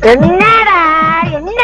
என்னடா என்ன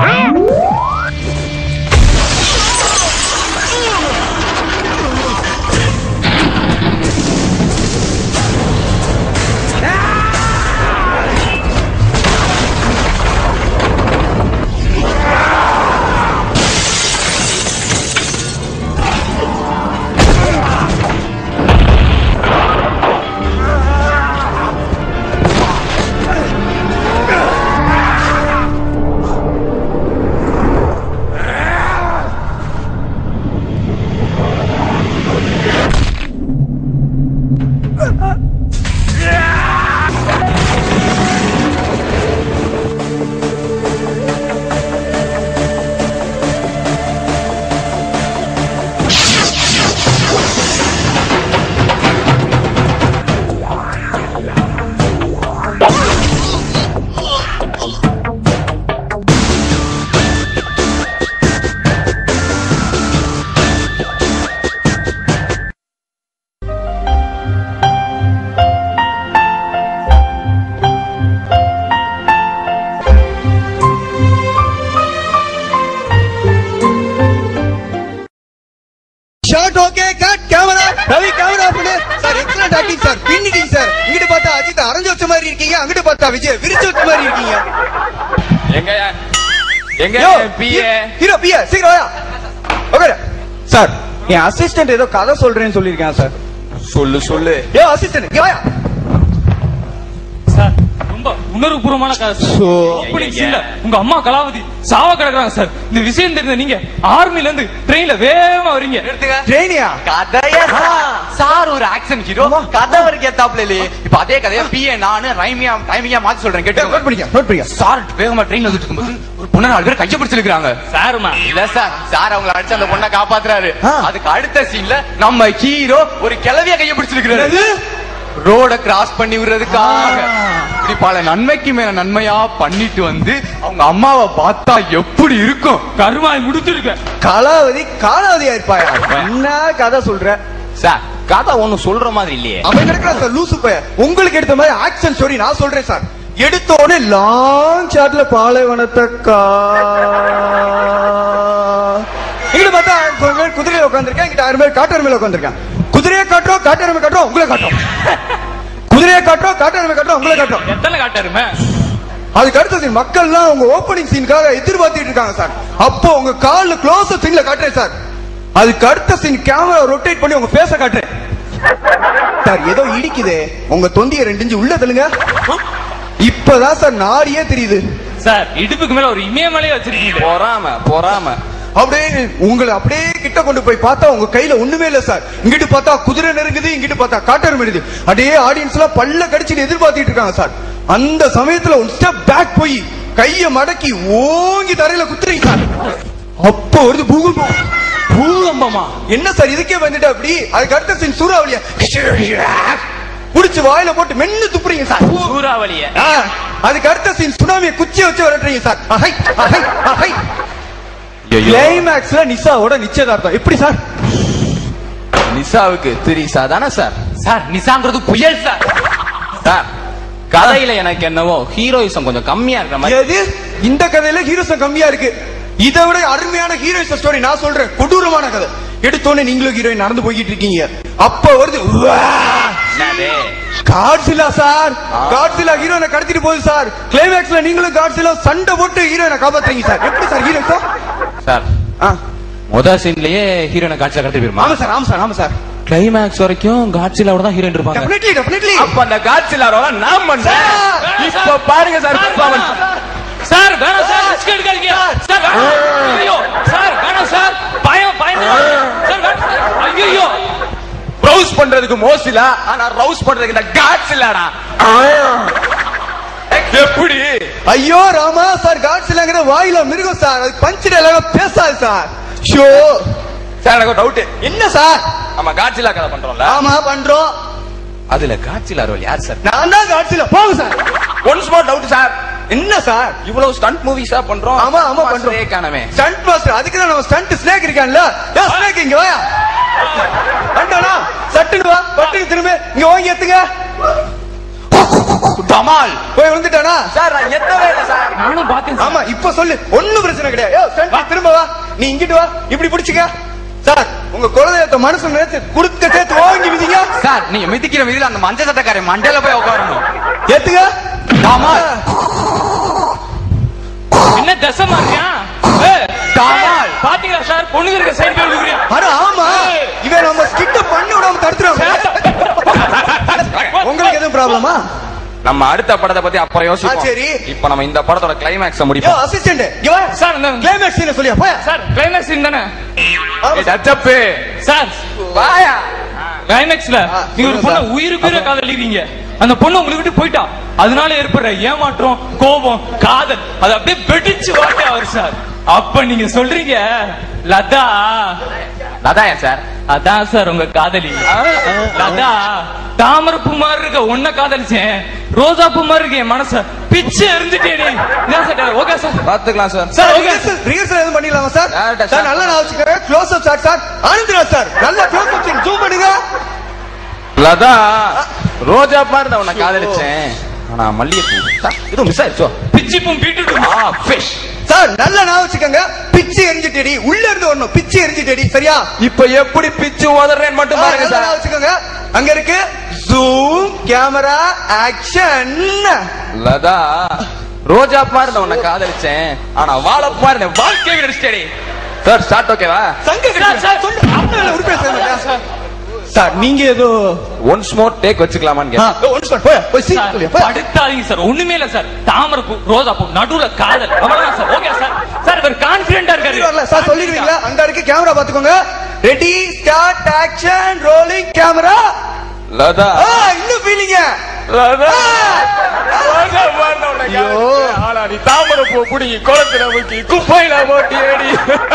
shot okay cut camera Ravi camera பண்ணு சார் எக்ஸலன்ட் ஆக்டிங் சார் பின்னிட்டீங்க சார் இங்கிட்டு பார்த்தா அஜித் அரைஞ்சு வச்ச மாதிரி இருக்கீங்க அங்கிட்டு பார்த்தா விஜய் விரிச்சு வச்ச மாதிரி இருக்கீங்க எங்க எங்க யோ, பிஏ ஹீரோ பிஏ சீக்கிரம் வாயா ஓகே சார் என் அசிஸ்டன்ட் ஏதோ கதை சொல்றேன்னு சொல்லியிருக்கேன் சார் சொல்லு சொல்லு ஏ அசிஸ்டன்ட் இங்க வாயா சார் ரொம்ப உணர்வுபூர்வமான கதை சார். சோ. opening scene ல உங்க அம்மா கலாவதி சாவ கிடக்குறாங்க சார் இந்த விஷயம் தெரிஞ்ச நீங்க ஆர்மில இருந்து ட்ரெயின்ல வேகமா வரீங்க ட்ரெயினியா கதையா சார் ஒரு ஆக்ஷன் ஹீரோ கதை வரைக்கும் ஏத்தாப்ல இல்லையே இப்ப அதே கதையா பிஏ நானு ரைமியா டைமிங்கா மாத்தி சொல்றேன் நோட் கேட்டு பண்ணிக்க நோட் பண்ணிக்க சார் வேகமா ட்ரெயின்ல வந்துட்டு இருக்கும்போது ஒரு பொண்ணு நாலு பேர் கைய பிடிச்சிருக்காங்க சாருமா இல்ல சார் சார் அவங்கள அடிச்சு அந்த பொண்ணை காப்பாத்துறாரு ஆ. அதுக்கு அடுத்த சீன்ல நம்ம ஹீரோ ஒரு கிளவிய கைய பிடிச்சிருக்காரு ரோட கிராஸ் பண்ணி விடுறதுக்காக இப்படி பல நன்மைக்கு மேல நன்மையா பண்ணிட்டு வந்து அவங்க அம்மாவை பார்த்தா எப்படி இருக்கும் கருமாய் முடிச்சிருக்க கலாவதி காலாவதியா இருப்பாயா என்ன கதை சொல்ற சார் கதை ஒண்ணு சொல்ற மாதிரி இல்லையே அவன் கிடக்குற சார் லூசு பையன் உங்களுக்கு எடுத்த மாதிரி ஆக்ஷன் ஸ்டோரி நான் சொல்றேன் சார் எடுத்த உடனே லாங் ஷாட்ல பாலைவனத்தை கா இங்க பார்த்தா கொஞ்சம் பேர் குதிரையில உட்காந்துருக்கேன் இங்கிட்ட ஆறு பேர் காட்டு மேல உட்காந்துருக்கேன் குதிரையை காட்டுறோம் காட்டு எருமை காட்டுறோம் உங்களை காட்டுறோம் குதிரையை காட்டுறோம் காட்டு எருமை காட்டுறோம் உங்களை காட்டுறோம் எத்தனை காட்டாருமே அதுக்கு அடுத்த சீன் மக்கள்லாம் உங்க ஓப்பனிங் சீனுக்காக எதிர்பார்த்துட்டு இருக்காங்க சார் அப்போ உங்க கால்ல க்ளோஸ் சீன்ல காட்டுறேன் சார் அதுக்கு அடுத்த சீன் கேமரா ரொட்டேட் பண்ணி உங்க ஃபேஸ காட்டுறேன் சார் ஏதோ இடிக்குதே உங்க தொந்திய ரெண்டு இன்ச்சு உள்ள தள்ளுங்க இப்பதான் சார் நாடியே தெரியுது சார் இடுப்புக்கு மேல ஒரு இமயமலையே வச்சிருக்கீங்க பொறாம பொறாம அப்படியே உங்களை அப்படியே கிட்ட கொண்டு போய் பார்த்தா உங்க கையில ஒண்ணுமே இல்ல சார் இங்கிட்டு பார்த்தா குதிரை நெருங்குது இங்கிட்டு பார்த்தா காட்டர் மெருது அப்படியே ஆடியன்ஸ் எல்லாம் பல்ல கடிச்சிட்டு எதிர்பார்த்துட்டு இருக்காங்க சார் அந்த சமயத்துல ஒன் ஸ்டெப் பேக் போய் கைய மடக்கி ஓங்கி தரையில குத்துறீங்க சார் அப்போ வருது பூகம்பம் பூகம்பமா என்ன சார் இதுக்கே வந்துட்டு அப்படி அதுக்கு அடுத்த சீன் சூறாவளியா புடிச்சு வாயில போட்டு மென்னு துப்புறீங்க சார் சூறாவளிய ஆ, அதுக்கு அடுத்த சீன் சுனாமியை குச்சியை வச்சு விரட்டுறீங்க சார் அஹை, அஹை, அஹை. கிளைமேக்ஸ்ல நிசாவோட நிச்சயதார்த்தம் எப்படி சார் நிசாவுக்கு திரிசா தானே சார் சார் நிசாங்கிறது புயல் சார் சார் கதையில எனக்கு என்னவோ ஹீரோயிசம் கொஞ்சம் கம்மியா இருக்கிற மாதிரி எது இந்த கதையில ஹீரோசம் கம்மியா இருக்கு இதை விட அருமையான ஹீரோயிசம் ஸ்டோரி நான் சொல்றேன் கொடூரமான கதை எடுத்தோன்னே நீங்களும் ஹீரோயின் நடந்து போய்கிட்டு இருக்கீங்க அப்ப வருது என்னது? காட்ஸிலா சார் காட்ஸிலா ஹீரோனை கடத்திட்டு போகுது சார் கிளைமேக்ஸ்ல நீங்களும் காட்ஸிலா சண்டை போட்டு ஹீரோயினை காப்பாத்துறீங்க சார் எப்படி சார் ஹீரோயிசம் சார் முத சீன்லயே ஹீரோனை காட்சியா கடத்தி போயிருமா ஆமா சார் ஆமா சார் ஆமா சார் கிளைமேக்ஸ் வரைக்கும் காட்சிலாவோட தான் ஹீரோயின் இருப்பாங்க டெஃபினெட்லி டெஃபினெட்லி அப்ப அந்த காட்சிலாரோட நான் பண்றேன் இப்ப பாருங்க சார் performance. சார் வேணாம் சார் ரிஸ்க் எடுக்காதீங்க சார் வேணாம் ஐயோ சார் வேணாம் சார் பயம் பயம் சார் வேணாம் ஐயோ ப்ரௌஸ் பண்றதுக்கு மோசிலா ஆனா ரவுஸ் பண்றதுக்கு இந்த காட்சிலாடா எப்படி ஐயோ ராமா சார் காட்ஸிலாங்கிற வாயில மிருகம் சார் அது பஞ்சு டயலாக பேசாது சார் ஷோ சார் எனக்கு டவுட் என்ன சார் நம்ம காட்சிலா கதை பண்றோம்ல ஆமா பண்றோம் அதுல காட்சிலா ரோல் யார் சார் நான் தான் காட்ஸில போங்க sir once more doubt sir என்ன சார் இவ்வளவு ஸ்டண்ட் மூவிஸா பண்றோம் ஆமா ஆமா பண்றோம் மாஸ்டரே காணமே ஸ்டண்ட் மாஸ்டர் அதுக்கு தான் நம்ம ஸ்டண்ட் ஸ்னேக் இருக்கான்ல ஏ ஸ்னேக் இங்க வாயா அண்டனா சட்டுன்னு வா பட்டுன்னு திரும்ப இங்க வாங்கி ஏத்துங்க டமால் போய் விழுந்துட்டானா சார் நான் எத்தவே இல்லை சார் நானும் பார்த்தேன் ஆமா இப்ப சொல்லு ஒண்ணும் பிரச்சனை கிடையாது யோ, சென்ட்ரி, திரும்ப வா நீ இங்கிட்டு வா இப்படி பிடிச்சுக்க சார் உங்க குலதெய்வத்தை மனசு நினைச்சு குடுக்க சேர்த்து ஓங்கி விதிங்க சார் நீங்க மிதிக்கிற மிதியில அந்த மஞ்சள் சட்டக்காரன் மண்டையில போய் உட்காரணும் ஏத்துக்க டமால் என்ன தசமா இருக்கியா டமால் பாத்தீங்களா சார் பொண்ணுங்க இருக்க சைடு போய் விழுகுறியா அட ஆமா இவன் நம்ம ஸ்கிட்ட பண்ணி விடாம தடுத்துறான் உங்களுக்கு எதுவும் ப்ராப்ளமா நம்ம அடுத்த படத்தை பத்தி அப்புறம் ஆ, யோசிப்போம் சரி. இப்ப நம்ம இந்த படத்தோட கிளைமேக்ஸ யோ முடிப்போம் அசிஸ்டன்ட் இங்க வா சார் இந்த கிளைமேக்ஸ் சீனை சொல்லியா போயா சார் கிளைமேக்ஸ் சீன் தானே டச்சப்பு சார் வாயா கிளைமேக்ஸ்ல ஆ, நீங்க ஒரு சொல்லுங்க பொண்ணை சார். உயிருக்கு உயிரை காதலிக்கிறீங்க அந்த பொண்ணு உங்களை விட்டு போயிட்டா அதனால ஏற்படுற ஏமாற்றம் கோபம் காதல் அது அப்படியே வெடிச்சு வாட்டே ஆகுது சார் அப்ப நீங்க சொல்றீங்க லதா அதான் ஏன் சார் அதான் சார் உங்க காதலி லதா தாமரப்பூ மாதிரி இருக்க உன்ன காதலிச்சேன் ரோஜா பூ மாதிரி இருக்க என் மனச பிச்சு எரிஞ்சுட்டேனே இதான் சார் ஓகே சார் பாத்துக்கலாம் sir sir okay rehearsal rehearsal எதுவும் பண்ணிடலாமா சார் Direct ஆ, சார் sir. நல்லா நான் வச்சுக்கிறேன் close up shot sir Anandaraj sir நல்ல க்ளோஸ் அப் சீன் ஜூம் பண்ணுங்க லதா ரோஜா மாதிரி நான் உன்னை காதலிச்சேன் ஆனா மல்லிகைப்பூ சார், இது மிஸ் ஆயிடுச்சோ பிச்சு பூ பீட்டு ஆ ஃபிஷ் சார் நல்லா நான் வச்சுக்கோங்க பிச்சு எரிஞ்சிட்டடி உள்ள இருந்து வரணும் பிச்சு எரிஞ்சிட்டடி சரியா இப்ப எப்படி பிச்சு உதறேன்னு மட்டும் பாருங்க நல்லா நான் சார் வச்சுக்கோங்க அங்க இருக்கு zoom camera action Latha Roja மாதிரி நான் உன்னை காதலிச்சேன் ஆனா வாழ மாதிரி நான் வாழ்க்கை விடடிச்சிட்டேடி சார் ஸ்டார்ட் ஓகேவா சங்க சார், சார். சொல்லு அப்படியே உருப்படியா செய்ய மாட்டியா? சார் நீங்க ஏதோ ஒன்ஸ் மோர் டேக் வச்சுக்கலாமான்னு கேட்டேன் ஒன்று சார் போய் போய் சீன் சார் சொல்லியா போய் படுத்தாதீங்க சார் ஒண்ணுமே இல்ல சார் தாமரை பூ ரோஜா பூ நடுவுல காதல் அவ்வளவுதான் சார் ஓகே சார் சார் இவர் கான்பிடண்டா இருக்காரு வரல சார் சொல்லிடுவீங்களா அங்க இருக்கு கேமரா பாத்துக்கோங்க ready start action rolling camera Latha இன்னும் ஃபீலிங்க லதா ரோஜா மாதிரி நான் உன்னை ஐயோ. காதலிச்சேன். ஆனா நீ தாமரை பூ புடிங்கி குளத்துல முக்கி குப்பையில போட்டி ஏடி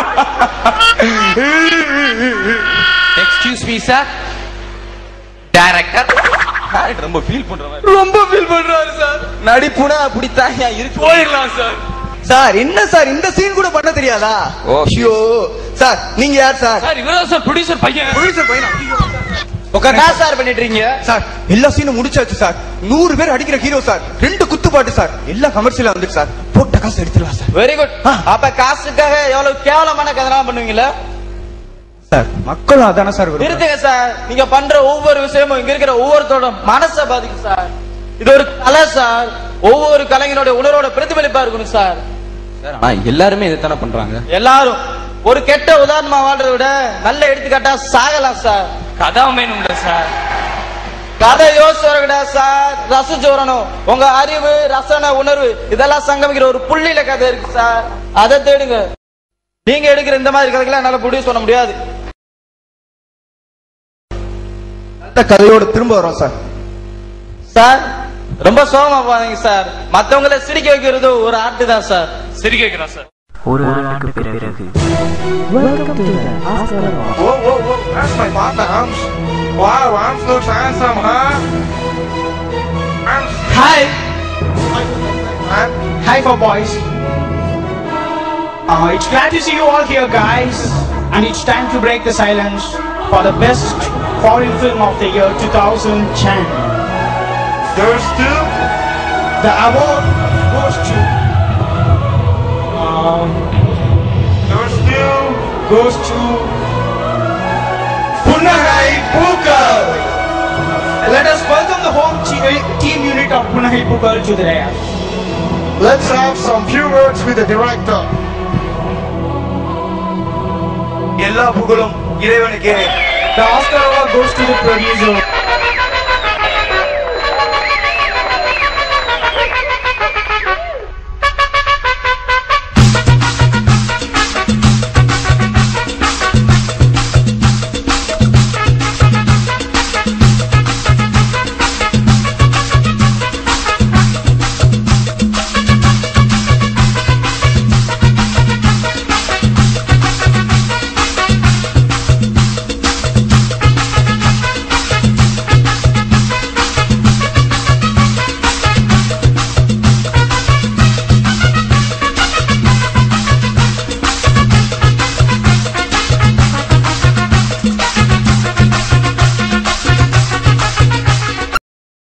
எக்ஸ்கியூஸ் மீ சார் டைரக்டர் ரொம்ப ஃபீல் பண்ற மாதிரி ரொம்ப ஃபீல் பண்றாரு சார் நடிப்புனா அப்படித்தான் இருக்கு போயிடலாம் சார் சார் என்ன சார் இந்த சீன் கூட பண்ண தெரியாதா ஓ, ஐயோ சார் நீங்க யார் சார் சார் இவர்தான் சார் ப்ரொடியூசர் பையன் ப்ரொடியூசர் பையனா என்ன சார் பண்ணிட்டு இருக்கீங்க சார் எல்லா சீனும் முடிச்சாச்சு சார் நூறு பேர் அடிக்கிற ஹீரோ சார் ரெண்டு குத்து பாட்டு சார் எல்லாம் கமர்ஷியலா வந்துட்டு சார் போட்ட காசு எடுத்துடலாம் சார் வெரி குட் ஆ. அப்ப காசுக்காக எவ்வளவு கேவலமான கதெல்லாம் பண்ணுவீங்களா சார் மக்களும் அதானே சார் விரும்புறாங்க. நிறுத்துங்க சார் நீங்க பண்ற ஒவ்வொரு விஷயமும் இங்க இருக்கிற ஒவ்வொருத்தரோட மனசை பாதிக்கும் சார் இது ஒரு கலை சார் ஒவ்வொரு கலைஞரோட உணர்வோட பிரதிபலிப்பா இருக்கணும் சார் ஆனா எல்லாருமே இதைத்தானே பண்றாங்க எல்லாரும் ஒரு கெட்ட உதாரணமா வாழ்றதை விட நல்ல எடுத்துக்காட்டா சாகலாம் சார் கதா வேணும்ல சார் கதை யோசிச்சு வரக்கூடா சார் ரசிச்சு வரணும் உங்க அறிவு ரசனை உணர்வு இதெல்லாம் சங்கமிக்கிற ஒரு புள்ளியில கதை இருக்கு சார் அதை தேடுங்க நீங்க எடுக்கிற இந்த மாதிரி கதைகளை என்னால ப்ரொடியூஸ் பண்ண முடியாது நல்ல கதையோட திரும்ப வரோம் சார் சார் ரொம்ப சோகமா போறீங்க சார் மத்தவங்கள சிரிக்க வைக்கிறது ஒரு ஆர்ட் தான் சார் சரி கேட்கிறேன் சார் ஒரு ஆண்டுக்கு பிறகு Whoa, whoa, whoa, that's my partner, Arms. Wow, Arms looks handsome, huh? Arms, Hi, man. hi for boys. Uh, it's glad to see you all here, guys. And it's time to break the silence for the best foreign film of the year 2010. There's two. The award goes to. Um, There's two. goes to. Punahai Pukal. Let us welcome the home te- team unit of Punahai Pukal to the dais. Let's have some few words with the director. எல்லா புகழும் இறைவனுக்கே The Oscar award goes to the producer